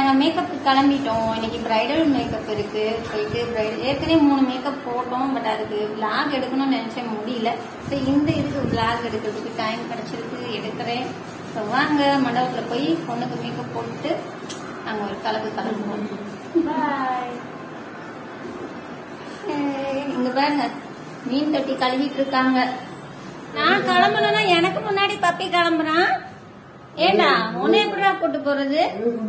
நாங்கள் மேக்கப்புக்கு கிளம்பிட்டோம் இன்னைக்கு பிரைடல் மேக்கப் இருக்கு போயிட்டு பிரைடல் ஏற்கனவே மூணு மேக்கப் போட்டோம் பட் அதுக்கு vlog எடுக்கணும்னு நினைச்சேன் முடியல ஸோ இந்த இதுக்கு vlog எடுக்கிறதுக்கு டைம் கிடைச்சிருக்கு எடுக்கிறேன் ஸோ வாங்க மண்டபத்தில் போய் பொண்ணுக்கு மேக்கப் போட்டு நாங்கள் ஒரு கலப்பு கலந்துவோம் பாய் இங்க பாருங்க மீன் தொட்டி கழுவிட்டு இருக்காங்க நான் கிளம்பணும்னா எனக்கு முன்னாடி பப்பி கிளம்புறான் ஏண்டா உன்னை எப்படிடா கூட்டு போறது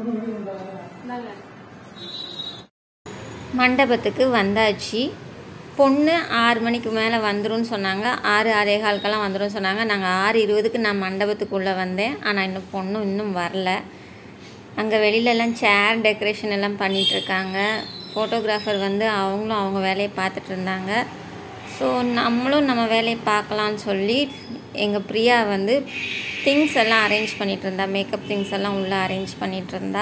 மண்டபத்துக்கு வந்தாச்சு பொண்ணு ஆறு மணிக்கு மேலே வந்துரும்னு சொன்னாங்க ஆறு ஆறே காலுக்கெல்லாம் வந்துடும் சொன்னாங்க நாங்கள் ஆறு இருபதுக்கு நான் மண்டபத்துக்குள்ளே வந்தேன் ஆனால் இன்னும் பொண்ணு இன்னும் வரல அங்கே வெளியிலலாம் சேர் டெக்கரேஷன் எல்லாம் பண்ணிட்டு இருக்காங்க ஃபோட்டோகிராஃபர் வந்து அவங்களும் அவங்க வேலையை பார்த்துட்டு இருந்தாங்க ஸோ நம்மளும் நம்ம வேலையை பார்க்கலான்னு சொல்லி எங்கள் பிரியா வந்து திங்ஸ் எல்லாம் அரேஞ்ச் பண்ணிட்டு இருந்தா மேக்கப் திங்ஸ் எல்லாம் உள்ளே அரேஞ்ச் பண்ணிட்டு இருந்தா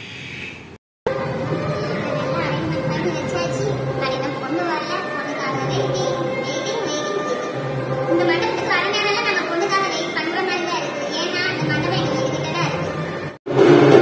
இந்த மண்டபத்துக்கு வர நேரம்ல நம்ம பொண்ணுக்காக வெயிட் பண்ற மாதிரி தான் இருக்கு ஏன்னா அந்த மண்டபம் எங்களுக்கு கிட்ட தான் இருக்கு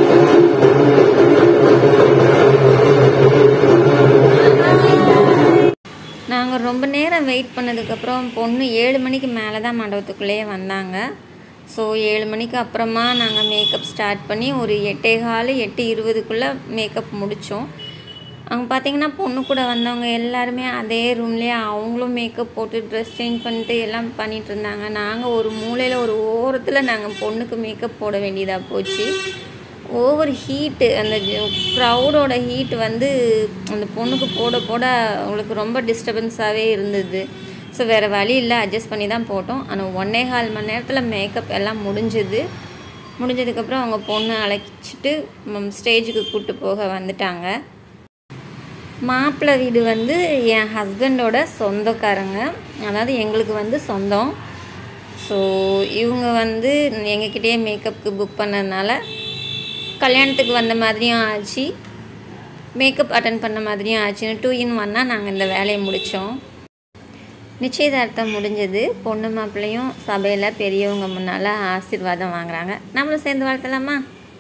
நாங்கள் ரொம்ப நேரம் வெயிட் பண்ணதுக்கப்புறம் பொண்ணு ஏழு மணிக்கு மேலே தான் மண்டபத்துக்குள்ளேயே வந்தாங்க ஸோ ஏழு மணிக்கு அப்புறமா நாங்கள் மேக்கப் ஸ்டார்ட் பண்ணி ஒரு எட்டே கால் எட்டு இருபதுக்குள்ளே மேக்கப் முடித்தோம் அங்கே பார்த்தீங்கன்னா பொண்ணு கூட வந்தவங்க எல்லாருமே அதே ரூம்லேயே அவங்களும் மேக்கப் போட்டு ட்ரெஸ் சேஞ்ச் பண்ணிட்டு எல்லாம் பண்ணிட்டு இருந்தாங்க நாங்கள் ஒரு மூலையில் ஒரு ஓரத்தில் நாங்கள் பொண்ணுக்கு மேக்கப் போட வேண்டியதாக போச்சு ஓவர் ஹீட்டு அந்த க்ரௌடோட ஹீட் வந்து அந்த பொண்ணுக்கு போட போட அவங்களுக்கு ரொம்ப டிஸ்டர்பன்ஸாகவே இருந்தது ஸோ வேறு வழி இல்லை அட்ஜஸ்ட் பண்ணி தான் போட்டோம் ஆனால் ஒன்னே கால் மணி நேரத்தில் மேக்கப் எல்லாம் முடிஞ்சுது முடிஞ்சதுக்கப்புறம் அவங்க பொண்ணு அழைச்சிட்டு ஸ்டேஜுக்கு கூப்பிட்டு போக வந்துட்டாங்க மாப்பிள்ளை வீடு வந்து என் ஹஸ்பண்டோட சொந்தக்காரங்க அதாவது எங்களுக்கு வந்து சொந்தம் ஸோ இவங்க வந்து எங்ககிட்டயே மேக்கப்புக்கு புக் பண்ணதுனால கல்யாணத்துக்கு வந்த மாதிரியும் ஆச்சு மேக்கப் அட்டன் பண்ண மாதிரியும் ஆச்சுன்னு டூ இன் ஒன்னாக நாங்கள் இந்த வேலையை முடித்தோம் நிச்சயதார்த்தம் முடிஞ்சது பொண்ணு மாப்பிள்ளையும் சபையில் பெரியவங்க முன்னால் ஆசீர்வாதம் வாங்குறாங்க நம்மளும் சேர்ந்து வாழ்த்தலாமா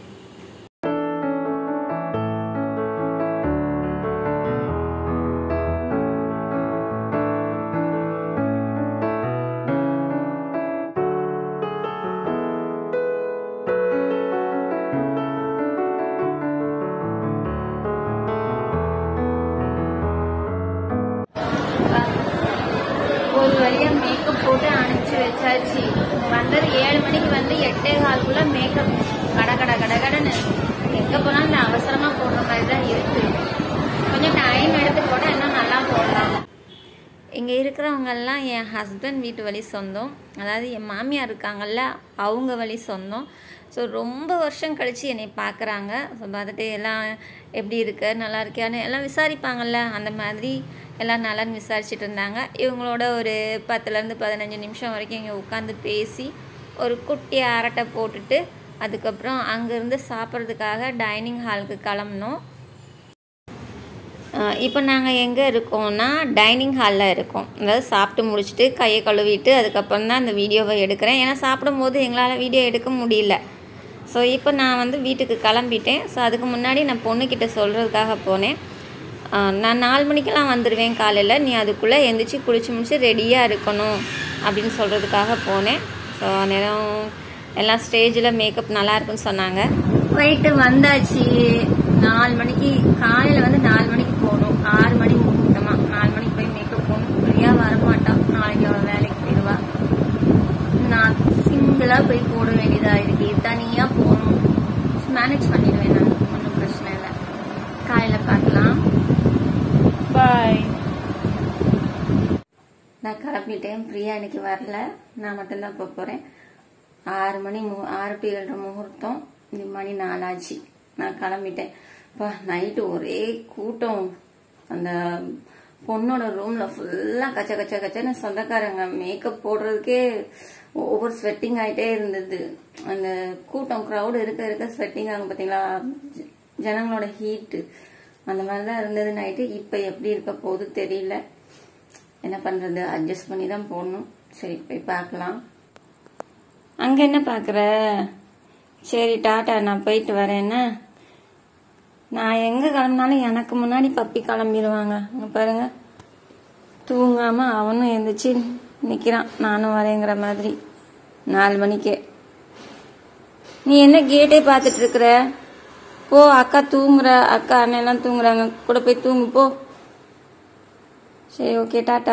ஒரு வழியாக மேக்கப் போட்டு அனுப்பிச்சு வச்சாச்சு வந்தது ஏழு மணிக்கு வந்து எட்டே காலுக்குள்ள மேக்கப் கட கட கட கடன்னு எங்கே போனாலும் இந்த அவசரமாக போடுற மாதிரி தான் இருக்கு கொஞ்சம் டைம் எடுத்து போட்டால் இன்னும் நல்லா போடலாம் இங்கே இருக்கிறவங்கெல்லாம் என் ஹஸ்பண்ட் வீட்டு வழி சொந்தம் அதாவது என் மாமியார் இருக்காங்கல்ல அவங்க வழி சொந்தம் ஸோ ரொம்ப வருஷம் கழித்து என்னை பார்க்குறாங்க ஸோ பார்த்துட்டு எல்லாம் எப்படி இருக்க நல்லா இருக்கியான்னு எல்லாம் விசாரிப்பாங்கல்ல அந்த மாதிரி எல்லாம் நலன்னு விசாரிச்சுட்டு இருந்தாங்க இவங்களோட ஒரு பத்துலேருந்து பதினஞ்சு நிமிஷம் வரைக்கும் இங்கே உட்காந்து பேசி ஒரு குட்டி அரட்டை போட்டுட்டு அதுக்கப்புறம் அங்கேருந்து சாப்பிட்றதுக்காக டைனிங் ஹாலுக்கு கிளம்புனோம் இப்போ நாங்கள் எங்கே இருக்கோம்னா டைனிங் ஹாலில் இருக்கோம் அதாவது சாப்பிட்டு முடிச்சுட்டு கையை கழுவிட்டு அதுக்கப்புறம் தான் இந்த வீடியோவை எடுக்கிறேன் ஏன்னா சாப்பிடும்போது எங்களால் வீடியோ எடுக்க முடியல ஸோ இப்போ நான் வந்து வீட்டுக்கு கிளம்பிட்டேன் ஸோ அதுக்கு முன்னாடி நான் பொண்ணுக்கிட்ட சொல்கிறதுக்காக போனேன் ஆஹ் நான் நாலு மணிக்கெல்லாம் வந்துடுவேன் காலையில் நீ அதுக்குள்ளே எந்திரிச்சு குளிச்சு முடிச்சு ரெடியாக இருக்கணும் அப்படின்னு சொல்கிறதுக்காக போனேன் ஸோ நேரம் எல்லாம் ஸ்டேஜில் மேக்கப் நல்லா இருக்குன்னு சொன்னாங்க போயிட்டு வந்தாச்சு நாலு மணிக்கு காலையில் வந்து நாலு மணிக்கு போகணும் ஆறு மணி முகூர்த்தமா நாலு மணிக்கு போய் மேக்கப் போகணும் ஃப்ரீயாக வரமாட்டான் நாளைக்கு அவள் வேலைக்கு போயிடுவா நான் சிங்கிளாக போய் போட வேண்டியதாக இருக்கு தனியாக போகணும் மேனேஜ் பண்ணிடுவேன் நான் ஒன்றும் பிரச்சனை இல்லை காலையில் பார்க்கலாம் பாய் நான் கிளம்பிட்டேன் பிரியா இன்னைக்கு வரல நான் மட்டும்தான் போக போகிறேன் ஆறு மணி மு ஆறு டு ஏழரை முகூர்த்தம் இந்த மணி நாலாச்சு நான் கிளம்பிட்டேன் இப்போ நைட்டு ஒரே கூட்டம் அந்த பொண்ணோட ரூம்ல ஃபுல்லாக கச்ச கச்ச கச்சன்னு சொந்தக்காரங்க மேக்கப் போடுறதுக்கே ஒவ்வொரு ஸ்வெட்டிங் ஆயிட்டே இருந்தது அந்த கூட்டம் க்ரௌடு இருக்க இருக்க ஸ்வெட்டிங் ஆகும் பார்த்தீங்களா ஜ- ஜனங்களோட ஹீட்டு அந்த மாதிரி தான் இருந்தது நைட்டு இப்போ எப்படி இருக்க போகுது தெரியல என்ன பண்றது அட்ஜஸ்ட் பண்ணி தான் போடணும் சரி போய் பார்க்கலாம் அங்க என்ன பார்க்குற சரி டாட்டா நான் போயிட்டு வரேன்னா நான் எங்கே கிளம்புனாலும் எனக்கு முன்னாடி பப்பி கிளம்பிடுவாங்க இங்கே பாருங்க தூங்காமல் அவனும் எந்திரிச்சு நிற்கிறான் நானும் வரேங்கிற மாதிரி நாலு மணிக்கே நீ என்ன கேட்டே பார்த்துட்டு இருக்கிற போ அக்கா தூங்குற அக்கா அண்ணன் எல்லாம் தூங்குறாங்க கூட போய் தூங்கு போ சரி ஓகே டாட்டா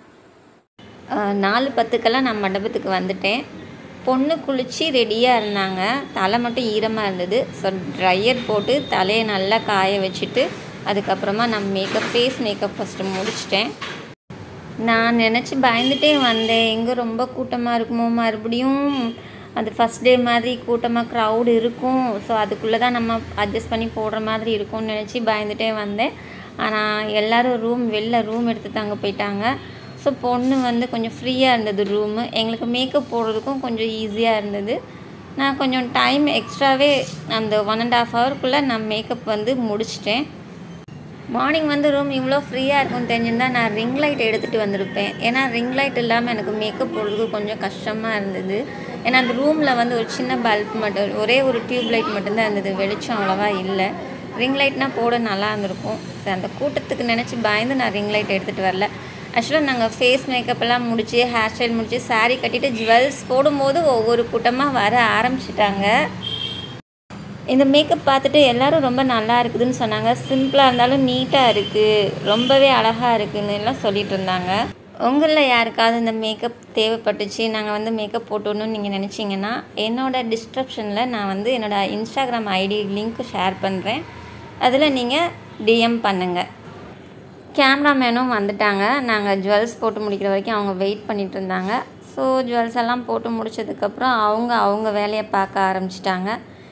நாலு பத்துக்கெல்லாம் நான் மண்டபத்துக்கு வந்துட்டேன் பொண்ணு குளிச்சு ரெடியாக இருந்தாங்க தலை மட்டும் ஈரமாக இருந்தது ஸோ ட்ரையர் போட்டு தலையை நல்லா காய வச்சுட்டு அதுக்கப்புறமா நான் மேக்கப் ஃபேஸ் மேக்கப் ஃபஸ்ட்டு முடிச்சிட்டேன் நான் நினச்சி பயந்துட்டே வந்தேன் எங்கே ரொம்ப கூட்டமாக இருக்குமோ மறுபடியும் அது ஃபஸ்ட் டே மாதிரி கூட்டமாக க்ரௌடு இருக்கும் ஸோ அதுக்குள்ளே தான் நம்ம அட்ஜஸ்ட் பண்ணி போடுற மாதிரி இருக்கும்னு நினச்சி பயந்துட்டே வந்தேன் ஆனால் எல்லோரும் ரூம் வெளில ரூம் எடுத்து தாங்க போயிட்டாங்க ஸோ பொண்ணு வந்து கொஞ்சம் ஃப்ரீயாக இருந்தது ரூமு எங்களுக்கு மேக்கப் போடுறதுக்கும் கொஞ்சம் ஈஸியாக இருந்தது நான் கொஞ்சம் டைம் எக்ஸ்ட்ராவே அந்த ஒன் அண்ட் ஆஃப் ஹவருக்குள்ளே நான் மேக்கப் வந்து முடிச்சிட்டேன் மார்னிங் வந்து ரூம் இவ்வளோ ஃப்ரீயாக இருக்கும்னு தெரிஞ்சிருந்தா நான் ரிங் லைட் எடுத்துகிட்டு வந்திருப்பேன் ஏன்னா ரிங் லைட் இல்லாமல் எனக்கு மேக்கப் போடுறதுக்கு கொஞ்சம் கஷ்டமாக இருந்தது ஏன்னா அந்த ரூமில் வந்து ஒரு சின்ன பல்ப் மட்டும் ஒரே ஒரு டியூப் லைட் மட்டும்தான் இருந்தது வெளிச்சம் அவ்வளோவா இல்லை ரிங் லைட்னா போட நல்லா இருந்திருக்கும் சரி அந்த கூட்டத்துக்கு நினச்சி பயந்து நான் ரிங் லைட் எடுத்துகிட்டு வரல ஆக்சுவலாக நாங்கள் ஃபேஸ் மேக்கப் எல்லாம் முடிச்சு ஹேர் ஸ்டைல் முடிச்சு saree கட்டிட்டு ஜுவல்ஸ் போடும்போது ஒவ்வொரு கூட்டமாக வர ஆரம்பிச்சிட்டாங்க இந்த மேக்கப் பார்த்துட்டு எல்லாரும் ரொம்ப நல்லா இருக்குதுன்னு சொன்னாங்க சிம்பிளாக இருந்தாலும் நீட்டாக இருக்குது ரொம்பவே அழகாக இருக்குன்னு எல்லாம் சொல்லிட்டு இருந்தாங்க உங்களில் யாருக்காவது இந்த மேக்கப் தேவைப்பட்டுச்சு நாங்கள் வந்து மேக்கப் போட்டோன்னு நீங்கள் நினச்சிங்கன்னா என்னோட டிஸ்கிரிப்ஷனில் நான் வந்து என்னோடய இன்ஸ்டாகிராம் ஐடி லிங்க் ஷேர் பண்ணுறேன் அதில் நீங்கள் டிஎம் பண்ணுங்கள் கேமராமேனும் வந்துட்டாங்க நாங்கள் ஜுவல்ஸ் போட்டு முடிக்கிற வரைக்கும் அவங்க வெயிட் பண்ணிட்டு இருந்தாங்க ஸோ ஜுவல்ஸ் எல்லாம் போட்டு முடிச்சதுக்கப்புறம் அவங்க அவங்க வேலையை பார்க்க ஆரம்பிச்சிட்டாங்க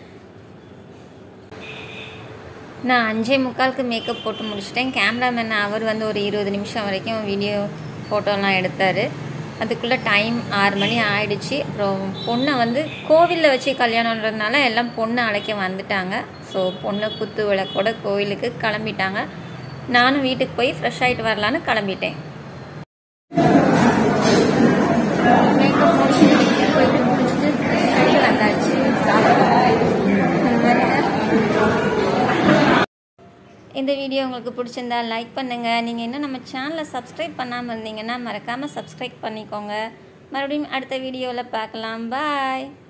நான் அஞ்சே முக்காலுக்கு மேக்கப் போட்டு முடிச்சிட்டேன் கேமராமேன் அவர் வந்து ஒரு இருபது நிமிஷம் வரைக்கும் வீடியோ ஃபோட்டோலாம் எடுத்தார் அதுக்குள்ளே டைம் ஆறு மணி ஆயிடுச்சு அப்புறம் பொண்ணை வந்து கோவிலில் வச்சு கல்யாணன்றதுனால எல்லாம் பொண்ணை அழைக்க வந்துட்டாங்க ஸோ பொண்ணை குத்து விளக்கோட கோவிலுக்கு கிளம்பிட்டாங்க நானும் வீட்டுக்கு போய் ஃப்ரெஷ் ஆகிட்டு வரலான்னு கிளம்பிட்டேன் மேக்கப் முடிச்சுட்டு வீட்டுக்கு போயிட்டு முடிச்சுட்டு வெளியே வந்தாச்சு இந்த வீடியோ உங்களுக்கு பிடிச்சிருந்தா லைக் பண்ணுங்கள் நீங்கள் இன்னும் நம்ம சேனலை சப்ஸ்கிரைப் பண்ணாமல் இருந்தீங்கன்னா மறக்காமல் சப்ஸ்கிரைப் பண்ணிக்கோங்க மறுபடியும் அடுத்த வீடியோவில் பார்க்கலாம் பாய்